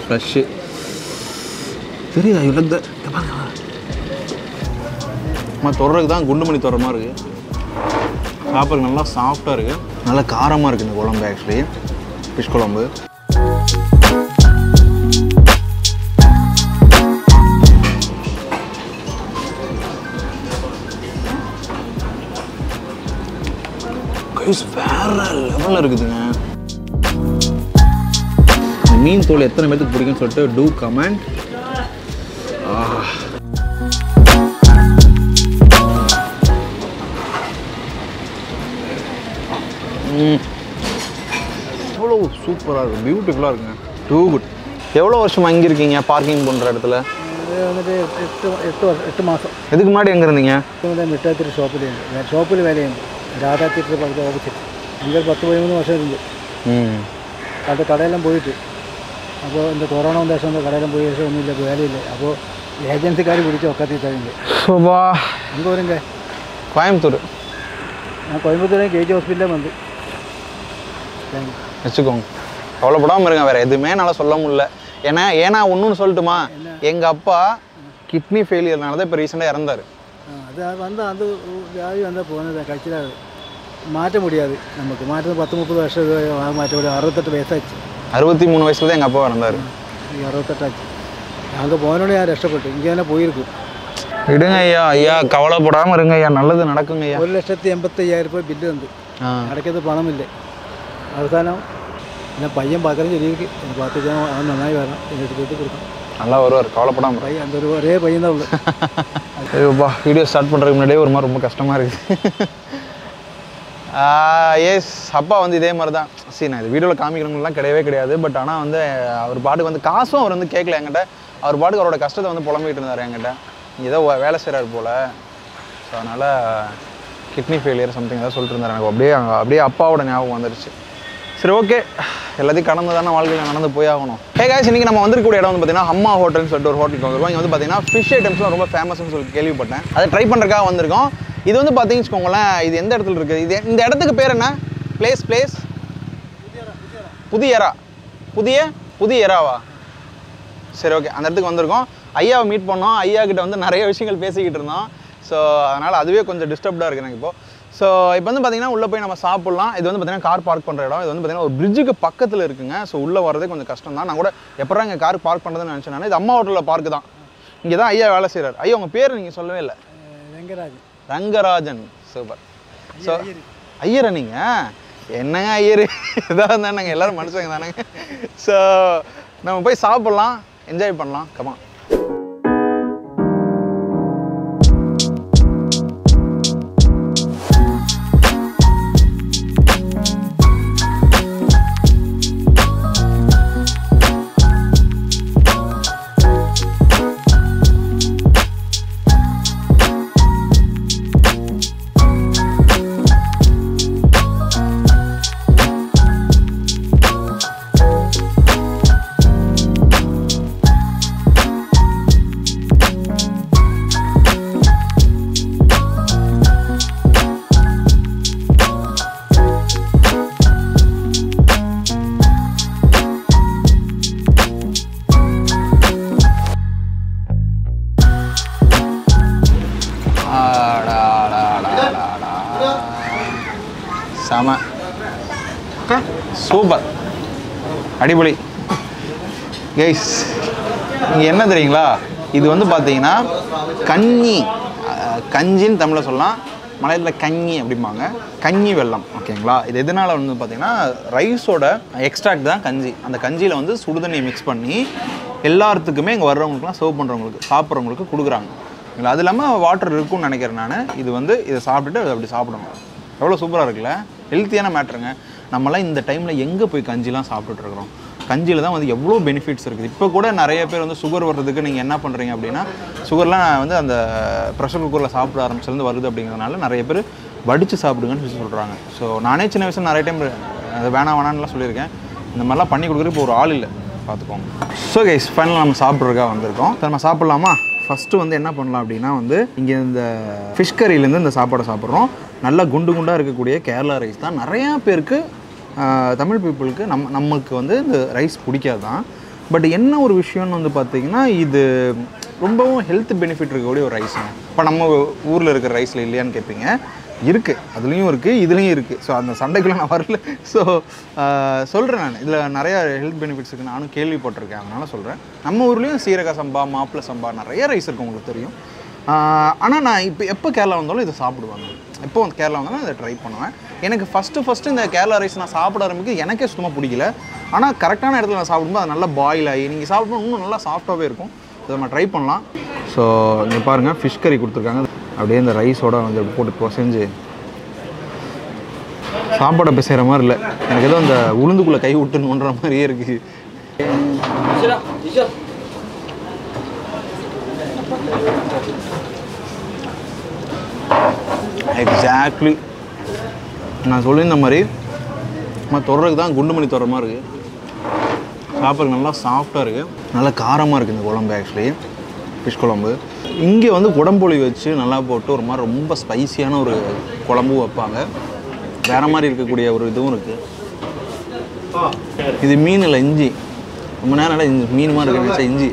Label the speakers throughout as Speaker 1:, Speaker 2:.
Speaker 1: fresh தெரியுதா இவ்வளோ நம்ம தொடருக்கு தான் குண்டுமணி தொடர மாதிரி இருக்குது சாப்பிட்றதுக்கு நல்லா சாஃப்டாக இருக்குது நல்லா காரமாக இருக்குது இந்த குழம்பு ஆக்சுவலி ஃபிஷ் குழம்பு கைஸ் வேற லெவலில் இருக்குதுங்க இந்த மீன் தோல் எத்தனை பேருக்கு பிடிக்கும்னு சொல்லிட்டு டூ கமெண்ட் எவ்வளோ சூப்பராக இருக்குது பியூட்டிஃபுல்லாக இருக்குங்க டூ குட் எவ்வளோ வருஷம் அங்கே இருக்கீங்க பார்க்கிங் பண்ணுற இடத்துல
Speaker 2: ഇത് വന്നിട്ട് എട്ട് എട്ട് വർഷം എട്ട് മാസം
Speaker 1: இதுக்கு முன்னாடி எங்கே இருந்தீங்க
Speaker 2: ഇവിടെ മിഠാത്തിരി ഷോപ്പിലുണ്ട് ഷോപ്പിൽ വിലയുണ്ട് രാധാ തിയേറ്റർ പകുതി ഓപ്പോസിറ്റ് എങ്കിൽ പത്ത് പതിമൂന്ന് വർഷം ഇരുന്നു
Speaker 1: ம்
Speaker 2: അത് കടയെല്ലാം പോയിട്ട് അപ്പോൾ இந்த കൊറോണ വന്ന ശേഷം அந்த കടയെല്ലാം പോയ ശേഷം ഒന്നുമില്ല വേലയില്ല അപ്പോൾ ഏജൻസിക്കാർ പിടിച്ച് ഒക്കത്തി തരുന്നുണ്ട്
Speaker 1: சோபா
Speaker 2: எங்கே வருங்க
Speaker 1: கோயம்புத்தூர்
Speaker 2: நான் கோயம்புத்தூர் கேஜி ஹாஸ்பிட்டலே வந்து தேங்க்யூ
Speaker 1: வச்சுக்கோங்க கவலைப்படாமல் இருங்க வேறு எதுவுமே என்னால் சொல்ல முடியல ஏன்னா ஏன்னா ஒன்றுன்னு சொல்லட்டுமா எங்கள் அப்பா கிட்னி ஃபெயிலியர்னால தான் இப்போ ரீசெண்டாக இறந்தார்
Speaker 2: ஆ, அது அது வந்து அந்த வியாதி வந்தால் പോകുന്നത് കഴിച്ചില്ല மாற்ற முடியாது நமக்கு மாற்றது பத்து முப்பது வருஷம் மாற்ற முடியாது அறுபத்தெட்டு வயசாச்சு
Speaker 1: அறுபத்தி மூணு வயசுல தான் எங்கள் அப்பா இறந்தார்
Speaker 2: ഈ അറുപത്തെട്ടാச்சு அங்கே போனோடனே ഞാൻ രക്ഷപ്പെട്ടു இங்கே തന്നെ போயிருக்கும்
Speaker 1: விடுங்க ஐயா ஐயா கவலைப்படாமல் இருங்க ஐயா நல்லது நடக்குங்க ஐயா
Speaker 2: ഒരു ലക്ഷത്തി എൺപത്തി അയ്യായിരം രൂപ ബില്ല് ഉണ്ട്
Speaker 1: ஆ
Speaker 2: അടയ്ക്കത് പണമില്ലേ അവസാനം പിന്നെ പയ്യൻ പകരം ശരിക്ക് பார்த்துக்க അവൻ നന്നായി വരണം എന്നിട്ട് പോയിട്ട് കൊടുക്കണം
Speaker 1: நல்லா வருவார் கவலைப்படாமல்
Speaker 2: പയ്യൻ அந்த ஒரு ஒரே பையன் தான் உള്ളു
Speaker 1: ஐயோப்பா வீடியோ ஸ்டார்ட் பண்ணுறதுக்கு முன்னாடியே ஒரு மாதிரி ரொம்ப கஷ்டமாக இருக்குது எஸ் அப்பா வந்து இதே மாதிரி தான் சரி நான் இது வீடியோவில் காமிக்கணுங்கலாம் கிடையவே கிடையாது பட் ஆனால் வந்து அவர் பாட்டுக்கு வந்து காசும் அவர் வந்து கேட்கல என்கிட்ட அவர் பாட்டுக்கு அவரோட கஷ்டத்தை வந்து புலம்பிட்டு இருந்தார் என்கிட்ட இங்கே ஏதோ வே- வேலை செய்கிறாரு போல் ஸோ அதனால் கிட்னி ஃபெயிலியர் சம்திங் ஏதாவது சொல்லிட்டு இருந்தார் எனக்கு அப்படியே அங்க- அப்படியே அப்பாவோட ஞாபகம் வந்துருச்சு சரி ஓகே எல்லாத்தையும் கடந்து தானே வாழ்க்கையில் நடந்து போய் ஆகணும் ஹே காய்ஸ் இன்றைக்கி நம்ம வந்திருக்கக்கூடிய இடம் வந்து பார்த்தீங்கன்னா அம்மா ஹோட்டல்னு சொல்லிட்டு ஒரு ஹோட்டலுக்கு வந்திருக்கோம் இங்கே வந்து பார்த்தீங்கன்னா ஃபிஷ் ஐட்டம்ஸ்லாம் ரொம்ப ஃபேமஸ்னு சொல்லி கேள்விப்பட்டேன் அதை ட்ரை பண்ணுறதுக்காக வந்திருக்கோம் இது வந்து பார்த்தீங்கன்னு வச்சுக்கோங்களேன் இது எந்த இடத்துல இருக்குது இது இந்த இடத்துக்கு பேர் என்ன பிளேஸ் பிளேஸ் புதிய எரா புதிய புதிய எராவா சரி ஓகே அந்த இடத்துக்கு வந்திருக்கோம் ஐயாவை மீட் பண்ணோம் ஐயா கிட்ட வந்து நிறைய விஷயங்கள் பேசிக்கிட்டு இருந்தோம் ஸோ அதனால் அதுவே கொஞ்சம் டிஸ்டர்ப்டாக இருக்குது எனக்கு இப்போ ஸோ இப்போ வந்து பார்த்தீங்கன்னா உள்ளே போய் நம்ம சாப்பிட்லாம் இது வந்து பார்த்தீங்கன்னா கார் பார்க் பண்ணுற இடம் இது வந்து பார்த்தீங்கன்னா ஒரு பிரிட்ஜுக்கு பக்கத்தில் இருக்குங்க ஸோ உள்ளே வரதே கொஞ்சம் கஷ்டம் தான் நான் கூட எப்படா இங்கே கார் பார்க் பண்ணுறதுன்னு நினச்சேன் நான் இது அம்மா ஹோட்டலில் பார்க்கு தான் இங்கே தான் ஐயா வேலை செய்கிறார் ஐயா உங்கள் பேர் நீங்கள் சொல்லவே இல்லை
Speaker 2: രംഗരാജ്
Speaker 1: ரங்கராஜன் சூப்பர் ஸோ ஐயரா நீங்கள் என்னங்க ஐயர் இதாக இருந்தால் நாங்கள் எல்லோரும் மனுஷங்க தானேங்க ஸோ நம்ம போய் சாப்பிட்லாம் என்ஜாய் பண்ணலாம் கமா செம சூப்பர் அடிபொலி கைஸ் இங்கே என்ன தெரியுங்களா இது வந்து பார்த்தீங்கன்னா கஞ்சி அஹ், கஞ்சின்னு தமிழில் சொல்லலாம் மலையாளத்தில் கஞ்சி அப்படிம்பாங்க கஞ்சி வெல்லம் ஓகேங்களா இது எதனால் வந்து பார்த்தீங்கன்னா ரைஸோட எக்ஸ்ட்ராக்ட் தான் கஞ்சி அந்த கஞ்சியில் வந்து சுடுதண்ணியை மிக்ஸ் பண்ணி எல்லாத்துக்குமே இங்கே வர்றவங்களுக்குலாம் சர்வ் பண்ணுறவங்களுக்கு சாப்பிட்றவங்களுக்கு கொடுக்குறாங்க ஓகேங்களா அது இல்லாமல் வாட்டர் இருக்கும்னு நினைக்கிறேன் நான் இது வந்து இதை சாப்பிட்டுட்டு அதை அப்படி சாப்பிடணும் எவ்வளோ சூப்பராக இருக்குல்ல ஹெல்த்தியான மேட்ருங்க நம்மலாம் இந்த டைமில் எங்கே போய் கஞ்சிலாம் சாப்பிட்டுட்டு இருக்கிறோம் கஞ்சியில் தான் வந்து எவ்வளோ பெனிஃபிட்ஸ் இருக்குது இப்போ கூட நிறைய பேர் வந்து சுகர் வர்றதுக்கு நீங்கள் என்ன பண்ணுறீங்க அப்படின்னா சுகர்லாம் வந்து அந்த ப்ரெஷர் குக்கரில் சாப்பிட ஆரம்பிச்சிலேருந்து வருது அப்படிங்கிறதுனால நிறைய பேர் வடித்து சாப்பிடுங்கன்னு சொல்லி சொல்கிறாங்க ஸோ நானே சின்ன வயசுல நிறைய டைம் அது வேணாம் வேணான்னுலாம் சொல்லியிருக்கேன் இந்த மாதிரிலாம் பண்ணி கொடுக்குறதுக்கு இப்போ ஒரு ஆள் இல்லை பார்த்துக்கோங்க ஸோ கைஸ் ஃபைனலாக நம்ம சாப்பிட்றதுக்காக வந்திருக்கோம் சரி நம்ம சாப்பிட்லாமா ஃபஸ்ட்டு வந்து என்ன பண்ணலாம் அப்படின்னா வந்து இங்கே இந்த ஃபிஷ் கறியிலேருந்து இந்த சாப்பாடை சாப்பிட்றோம் நல்லா குண்டு குண்டாக இருக்கக்கூடிய கேரளா ரைஸ் தான் நிறையா பேருக்கு ஆஹ், தமிழ் பீப்புளுக்கு நம்ம நமக்கு வந்து இந்த ரைஸ் பிடிக்காது தான் பட் என்ன ஒரு விஷயம்னு வந்து பார்த்தீங்கன்னா இது ரொம்பவும் ஹெல்த் பெனிஃபிட் இருக்கக்கூடிய ஒரு ரைஸுங்க இப்போ நம்ம ஊரில் இருக்கிற ரைஸில் இல்லையான்னு கேட்பீங்க இருக்குது அதுலேயும் இருக்குது இதுலேயும் இருக்குது ஸோ அந்த சண்டைக்குள்ள நான் வரல ஸோ சொல்கிறேன் நான் இதில் நிறைய ஹெல்த் பெனிஃபிட்ஸ் இருக்குது நானும் கேள்விப்பட்டிருக்கேன் அதனால் சொல்கிறேன் நம்ம ஊர்லேயும் சீரக சம்பா மாப்பிள சம்பா நிறைய ரைஸ் இருக்குது உங்களுக்கு தெரியும் ஆனால் நான் இப்போ எப்போ கேரளா வந்தாலும் இதை சாப்பிடுவாங்க எப்போ வந்து கேரளா வந்தாலும் இதை ட்ரை பண்ணுவேன் எனக்கு ஃபஸ்ட்டு ஃபஸ்ட்டு இந்த கேரளா ரைஸ் நான் சாப்பிட ஆரம்பிக்க எனக்கே சுத்தமாக பிடிக்கல ஆனால் கரெக்டான இடத்துல நான் சாப்பிடும்போது அது நல்லா பாயில் ஆகி நீங்கள் சாப்பிடும்போது இன்னும் நல்லா சாஃப்டாகவே இருக்கும் இதை நம்ம ட்ரை பண்ணலாம் ஸோ இங்கே பாருங்கள் ஃபிஷ் கறி கொடுத்துருக்காங்க அப்படியே இந்த ரைஸோட வந்து அப்படி போட்டு பிசைஞ்சு சாப்பாடை பிசைகிற மாதிரி இல்லை எனக்கு ஏதோ அந்த உளுந்துக்குள்ளே கை விட்டுணுன்ற மாதிரியே இருக்குது எக்ஸாக்ட்லி நான் சொல்லியிருந்த மாதிரி நம்ம தொடருக்கு தான் குண்டுமணி தொடர மாதிரி இருக்குது சாப்பிட்றதுக்கு நல்லா சாஃப்டாக இருக்குது நல்லா காரமாக இருக்குது இந்த குழம்பு ஆக்சுவலி ஃபிஷ் குழம்பு இங்கே வந்து குடம்புளி வச்சு நல்லா போட்டு ஒரு மாதிரி ரொம்ப ஸ்பைசியான ஒரு குழம்பும் வைப்பாங்க வேறு மாதிரி இருக்கக்கூடிய ஒரு இதுவும் இருக்குது இது மீன் இல்லை இஞ்சி ரொம்ப நேரம் இஞ்சி மீன் மாதிரி இருக்கு நினைச்சா இஞ்சி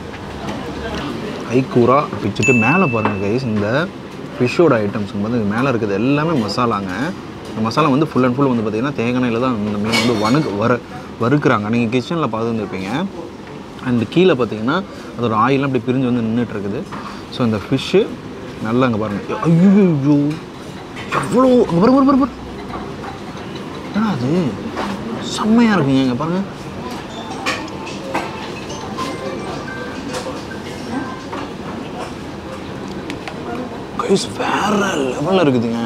Speaker 1: ஐக்கூரா பிச்சுட்டு மேலே பாருங்கள் கைஸ் இந்த ஃபிஷ்ஷோட ஐட்டம்ஸ் வந்து இது மேலே இருக்குது எல்லாமே மசாலாங்க இந்த மசாலா வந்து ஃபுல் அண்ட் ஃபுல் வந்து பார்த்திங்கன்னா தேங்காயில் தான் இந்த மீன் வந்து வணக்கு வர வறுக்கிறாங்க நீங்கள் கிச்சனில் பார்த்துருந்துருப்பீங்க அண்ட் கீழே பார்த்தீங்கன்னா அதோட ஆயிலாம் அப்படி பிரிஞ்சு வந்து நின்றுட்டு இருக்குது ஸோ இந்த ஃபிஷ்ஷு நல்லா அங்கே பாருங்கள் ஐயோ எவ்வளோ அங்க பாரு பாரு பாரு பாரு என்னடா அது செம்மையாக இருக்குங்க இங்கே பாருங்கள் கைஸ் வேற லெவலில் இருக்குதுங்க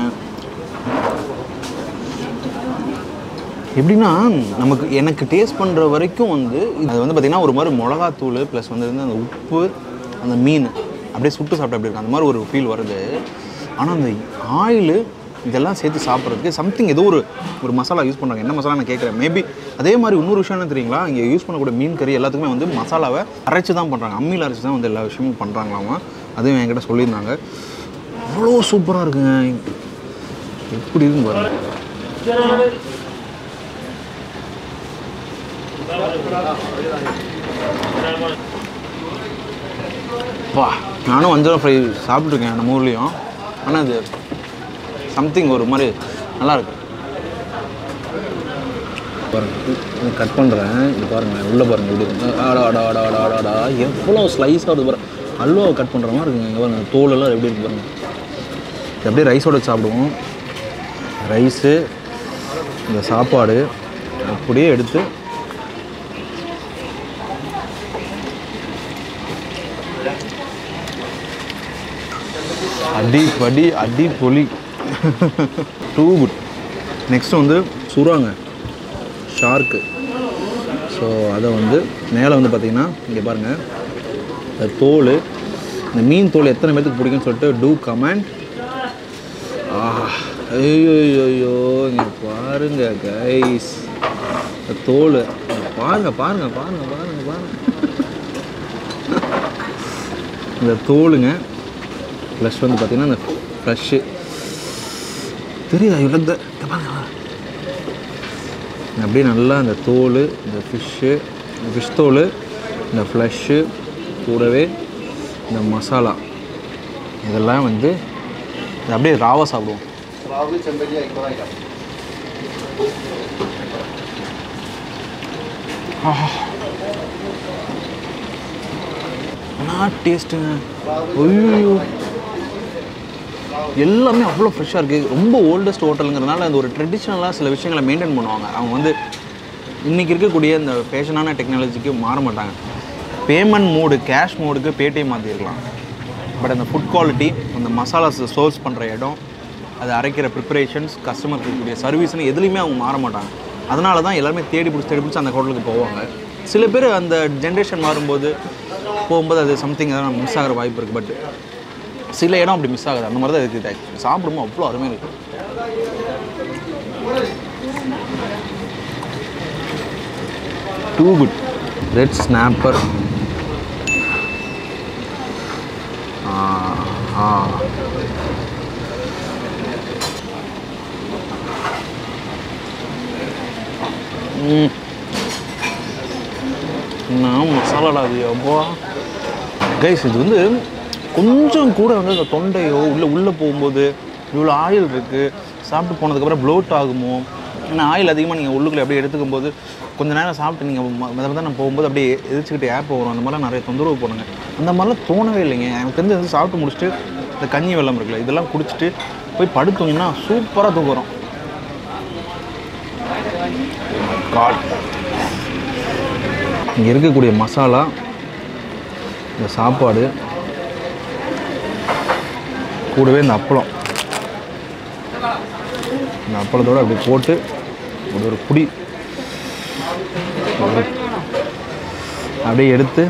Speaker 1: எப்படின்னா நமக்கு எனக்கு டேஸ்ட் பண்ணுற வரைக்கும் வந்து அது வந்து பார்த்திங்கன்னா ஒரு மாதிரி மிளகாத்தூள் ப்ளஸ் வந்து வந்து அந்த உப்பு அந்த மீன் அப்படியே சுட்டு சாப்பிட்டா அப்படி இருக்கும் அந்த மாதிரி ஒரு ஃபீல் வருது ஆனால் அந்த ஆயில் இதெல்லாம் சேர்த்து சாப்பிட்றதுக்கு சம்திங் ஏதோ ஒரு ஒரு மசாலா யூஸ் பண்ணுறாங்க என்ன மசாலா நான் கேட்குறேன் மேபி அதே மாதிரி இன்னொரு விஷயம் என்ன தெரியுங்களா இங்கே யூஸ் பண்ணக்கூடிய மீன் கறி எல்லாத்துக்குமே வந்து மசாலாவை அரைச்சி தான் பண்ணுறாங்க அம்மியில் அரைச்சி தான் வந்து எல்லா விஷயமும் பண்ணுறாங்களாமா அதுவும் என்கிட்ட சொல்லியிருந்தாங்க அவ்வளோ சூப்பராக இருக்குங்க எப்படி இருக்குன்னு பாருங்க வா நானும் வஞ்சரம் ஃப்ரை சாப்பிட்ருக்கேன் நம்ம ஊர்லேயும் ஆனால் அது சம்திங் ஒரு மாதிரி நல்லா இருக்கு பாருங்க இது கட் பண்ணுறேன் இது பாருங்க உள்ளே பாருங்க இப்படி இருக்கு ஆடா ஆடா ஆடா ஆடா ஆடா ஆடா எவ்வளோ ஸ்லைஸாக வருது பாருங்க அல்வாவை கட் பண்ணுற மாதிரி இருக்குங்க இங்கே பாருங்க தோலெல்லாம் எப்படி இருக்கு பாருங்க இது அப்படியே ரைஸோட சாப்பிடுவோம் ரைஸு இந்த சாப்பாடு அப்படியே எடுத்து அடி படி அடி பொலி டூ குட் நெக்ஸ்ட் வந்து சுறாங்க ஷார்க்கு ஸோ அதை வந்து மேலே வந்து பார்த்தீங்கன்னா இங்கே பாருங்கள் இந்த தோல் இந்த மீன் தோல் எத்தனை பேர்த்துக்கு பிடிக்கும்னு சொல்லிட்டு டூ கமெண்ட் ஐயோ ஐயோ இங்கே பாருங்க கைஸ் இந்த தோல் இங்க பாருங்க பாருங்க பாருங்க பாருங்க பாருங்க இந்த தோலுங்க ப்ளஸ் வந்து பார்த்தீங்கன்னா இந்த ஃப்ரெஷ்ஷு தெரியுதா இவ்வளோ இந்த இங்க பாருங்க அப்படியே நல்லா இந்த தோல் இந்த ஃபிஷ்ஷு இந்த ஃபிஷ் தோல் இந்த ஃப்ளஷ்ஷு கூடவே இந்த மசாலா இதெல்லாம் வந்து இது அப்படியே ராவாக சாப்பிடுவோம் நான் டேஸ்ட்டுங்க ஐயோ எல்லாமே அவ்வளோ ஃப்ரெஷ்ஷாக இருக்குது ரொம்ப ஓல்டஸ்ட் ஹோட்டலுங்கிறதுனால அந்த ஒரு ட்ரெடிஷ்னலாக சில விஷயங்களை மெயின்டைன் பண்ணுவாங்க அவங்க வந்து இன்றைக்கி இருக்கக்கூடிய இந்த ஃபேஷனான டெக்னாலஜிக்கு மாற மாட்டாங்க பேமெண்ட் மோடு கேஷ் மோடுக்கு பேடிஎம் மாற்றிருக்கலாம் பட் அந்த ஃபுட் குவாலிட்டி அந்த மசாலாஸ் சோர்ஸ் பண்ணுற இடம் அது அரைக்கிற ப்ரிப்பரேஷன்ஸ் கஸ்டமருக்கு இருக்கக்கூடிய சர்வீஸ்னு எதுலேயுமே அவங்க மாற மாட்டாங்க அதனால தான் எல்லாருமே தேடி பிடிச்சி தேடி பிடிச்சி அந்த ஹோட்டலுக்கு போவாங்க சில பேர் அந்த ஜென்ரேஷன் மாறும்போது போகும்போது அது சம்திங் எதாவது மிஸ் ஆகிற வாய்ப்பு இருக்குது பட் சில இடம் அப்படி மிஸ் ஆகுது அந்த மாதிரி தான் இருக்குது ஆக்சுவலி சாப்பிடும்போது அவ்வளோ அருமையாக இருக்குது டூ குட் ரெட் ஸ்னாப்பர் ஆ ம் என்ன மசாலாடா அது அப்பா கைஸ் இது வந்து கொஞ்சம் கூட வந்து இந்த தொண்டையோ உள்ளே உள்ளே போகும்போது இவ்வளோ ஆயில் இருக்குது சாப்பிட்டு போனதுக்கப்புறம் ப்ளோட் ஆகுமோ ஏன்னா ஆயில் அதிகமாக நீங்கள் உள்ளுக்குள்ளே அப்படியே எடுத்துக்கும் போது கொஞ்ச நேரம் சாப்பிட்டு நீங்கள் மத மதம் போகும்போது அப்படியே எதிர்ச்சிக்கிட்டு ஏப்ப வரும் அந்த மாதிரிலாம் நிறைய தொந்தரவு போடுங்க அந்த மாதிரிலாம் தோணவே இல்லைங்க எனக்கு தெரிஞ்சு வந்து சாப்பிட்டு முடிச்சுட்டு இந்த கஞ்சி வெள்ளம் இருக்குல்ல இதெல்லாம் குடிச்சிட்டு போய் படுத்தோங்கன்னா சூப்பராக தூக்கம் வரும் காட் இங்கே இருக்கக்கூடிய மசாலா இந்த சாப்பாடு கூடவே இந்த அப்பளம் இந்த அப்பளத்தோடு அப்படி போட்டு ஒரு ஒரு புடி ஒரு- அப்படியே எடுத்து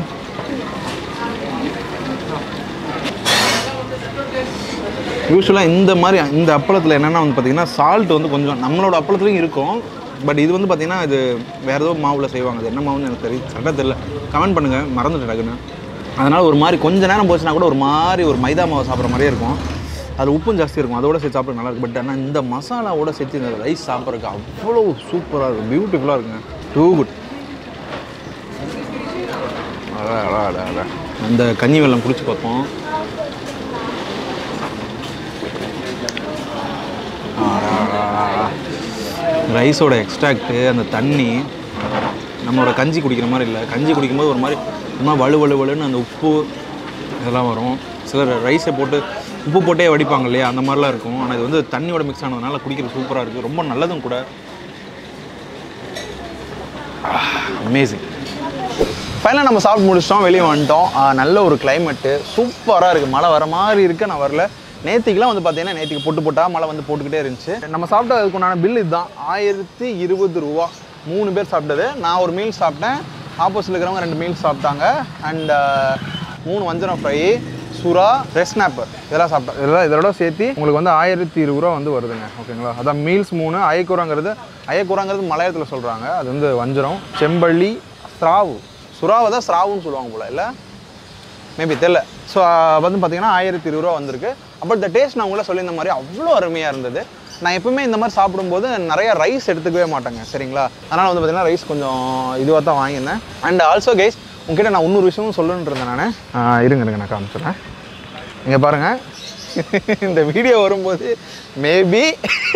Speaker 1: யூஸ்வலாக இந்த மாதிரி இந்த அப்பளத்தில் என்னென்னா வந்து பார்த்திங்கன்னா சால்ட் வந்து கொஞ்சம் நம்மளோட அப்பளத்துலையும் இருக்கும் பட் இது வந்து பார்த்திங்கன்னா இது வேறு ஏதோ மாவில் செய்வாங்க அது என்ன மாவுன்னு எனக்கு தெரியும் கரெக்டாக தெரியல கமெண்ட் பண்ணுங்கள் மறந்துட்டேன் டக்குன்னு அதனால் ஒரு மாதிரி கொஞ்ச நேரம் போச்சுன்னா கூட ஒரு மாதிரி ஒரு மைதா மாவு சாப்பிட்ற மாதிரியே இருக்கும் அது உப்பும் ஜாஸ்தி இருக்கும் அதோட சேர்த்து சாப்பிட நல்லா இருக்கும் பட் ஆனால் இந்த மசாலாவோட சேர்த்து இந்த ரைஸ் சாப்பிட்றதுக்கு அவ்வளோ சூப்பராக இருக்கும் பியூட்டிஃபுல்லாக இருக்குங்க டூ குட் அந்த கஞ்சி வெள்ளம் குடிச்சு பார்ப்போம் ரைஸோட எக்ஸ்ட்ராக்ட்டு அந்த தண்ணி நம்மளோட கஞ்சி குடிக்கிற மாதிரி இல்லை கஞ்சி குடிக்கும்போது ஒரு மாதிரி ஒரு மாதிரி வலு வலு வலுன்னு அந்த உப்பு இதெல்லாம் வரும் சிலர் ரைஸை போட்டு உப்பு போட்டே வடிப்பாங்க இல்லையா அந்த மாதிரிலாம் இருக்கும் ஆனால் இது வந்து தண்ணியோட மிக்ஸ் ஆனதுனால குடிக்கிறது சூப்பராக இருக்குது ரொம்ப நல்லதும் கூட அமேசிங் ஃபைனலாக நம்ம சாப்பிட்டு முடிச்சிட்டோம் வெளியே வந்துட்டோம் ஆஹ் நல்ல ஒரு கிளைமேட்டு சூப்பராக இருக்குது மழை வர மாதிரி இருக்கு நான் வரல நேத்திக்கெலாம் வந்து பார்த்தீங்கன்னா நேத்திக்கு போட்டு போட்டா மழை வந்து போட்டுக்கிட்டே இருந்துச்சு நம்ம சாப்பிட்ட அதுக்கு உண்டான பில் இதுதான் ஆயிரத்தி இருபது ரூபா மூணு பேர் சாப்பிட்டது நான் ஒரு மீல் சாப்பிட்டேன் ஆப்போசிட்டில் இருக்கிறவங்க ரெண்டு மீல் சாப்பிட்டாங்க அண்ட் மூணு வஞ்சரம் ஃப்ரை சுறா ரெஸ் ஸ்னாப்பர் இதெல்லாம் சாப்பிட்டேன் இதெல்லாம் இதோட சேர்த்து உங்களுக்கு வந்து ஆயிரத்தி இருபது ரூபா வந்து வருதுங்க ஓகேங்களா அதான் மீல்ஸ் மூணு அயக்கூறாங்கிறது அயக்கூறாங்கிறது மலையாளத்தில் சொல்கிறாங்க அது வந்து வஞ்சரம் செம்பள்ளி ஸ்ராவு சுறாவை தான் ஸ்ராவுன்னு சொல்லுவாங்க போல இல்லை மேபி தெரில ஸோ வந்து பார்த்தீங்கன்னா ஆயிரத்தி இருபது ரூபா வந்திருக்கு அப்போ இந்த டேஸ்ட் நான் உங்களை சொல்லியிருந்த மாதிரி அவ்வளோ அருமையாக இருந்தது நான் எப்பவுமே இந்த மாதிரி சாப்பிடும்போது நிறைய ரைஸ் எடுத்துக்கவே மாட்டேங்க சரிங்களா அதனால் வந்து பார்த்தீங்கன்னா ரைஸ் கொஞ்சம் இதுவாக தான் வாங்கியிருந்தேன் அண்ட் ஆல்சோ கைஸ் உங்ககிட்ட நான் இன்னொரு விஷயமும் சொல்லணுன்னு இருந்தேன் நான் இருங்க இருங்க நான் காமிச்சிடுறேன் இங்கே பாருங்கள் இந்த வீடியோ வரும்போது மேபி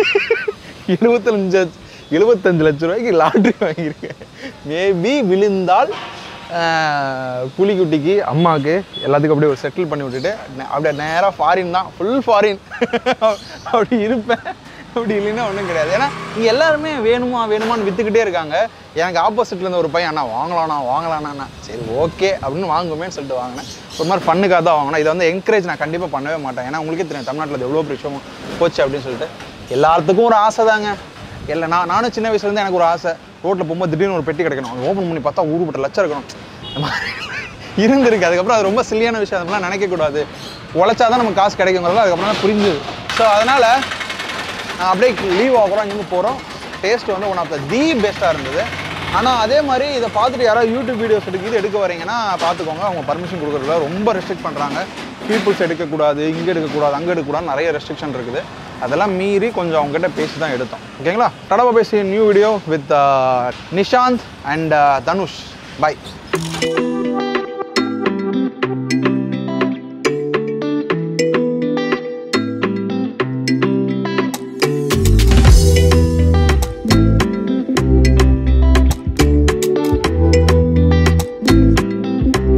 Speaker 1: எழுபத்தஞ்சு எழுபத்தஞ்சு லட்ச ரூபாய்க்கு லாட்ரி வாங்கியிருக்கேன் மேபி விழுந்தால் ஆஹ், புலிக்குட்டிக்கு அம்மாவுக்கு எல்லாத்துக்கும் அப்படியே ஒரு செட்டில் பண்ணி விட்டுட்டு நே- அப்படியே நேராக ஃபாரின் தான் ஃபுல் ஃபாரின் அப்படி இருப்பேன் அப்படி இல்லைன்னா ஒன்றும் கிடையாது ஏன்னா இங்கே எல்லாருமே வேணுமா வேணுமான்னு விற்றுக்கிட்டே இருக்காங்க எனக்கு ஆப்போசிட்டில் இருந்த ஒரு பையன் அண்ணா வாங்கலாண்ணா வாங்கலாண்ணா சரி ஓகே அப்படின்னு வாங்குவேன்னு சொல்லிட்டு வாங்கினேன் ஒரு மாதிரி ஃபண்ணுக்காக தான் வாங்கினேன் இதை வந்து என்கரேஜ் நான் கண்டிப்பாக பண்ணவே மாட்டேன் ஏன்னா உங்களுக்கே தெரியும் தமிழ்நாட்டில் அது எவ்வளோ பெரிய விஷயம் போச்சு அப்படின்னு சொல்லிட்டு எல்லாத்துக்கும் ஒரு ஆசை தாங்க இல்லை நான் நானும் சின்ன வயசுலேருந்து எனக்கு ஒரு ஆசை ரோட்டில் போகும்போது திடீர்னு ஒரு பெட்டி கிடைக்கணும் ஓப்பன் பண்ணி பார்த்தா ஊருப்பட்ட லட்சம் இருக்கணும் இந்த மாதிரி இருந்திருக்கு அதுக்கப்புறம் அது ரொம்ப சில்லியான விஷயம் அதெல்லாம் நினைக்கக்கூடாது உழைச்சாதான் நமக்கு காசு கிடைக்குங்கிறதுல அதுக்கப்புறம் தான் புரிஞ்சுது ஸோ அதனால் நான் அப்படியே லீவ் ஆகிறோம் இங்கேருந்து போகிறோம் டேஸ்ட் வந்து ஒன் ஆஃப் த தி பெஸ்ட்டாக இருந்தது ஆனால் அதே மாதிரி இதை பார்த்துட்டு யாராவது யூடியூப் வீடியோஸ் எடுக்கிறது எடுக்க வரீங்கன்னா பார்த்துக்கோங்க அவங்க பர்மிஷன் கொடுக்குறதுல ரொம்ப ரெஸ்ட்ரிக்ட் பண்ணுறாங்க பீப்புள்ஸ் எடுக்கக்கூடாது இங்கே எடுக்கக்கூடாது அங்கே எடுக்கக்கூடாது நிறைய ரெஸ்ட்ரிக்ஷன் இருக்குது அதெல்லாம் மீறி கொஞ்சம் அவங்ககிட்ட பேசி தான் எடுத்தோம் ஓகேங்களா தடவை பேசி new video with Nishanth and Dhanush by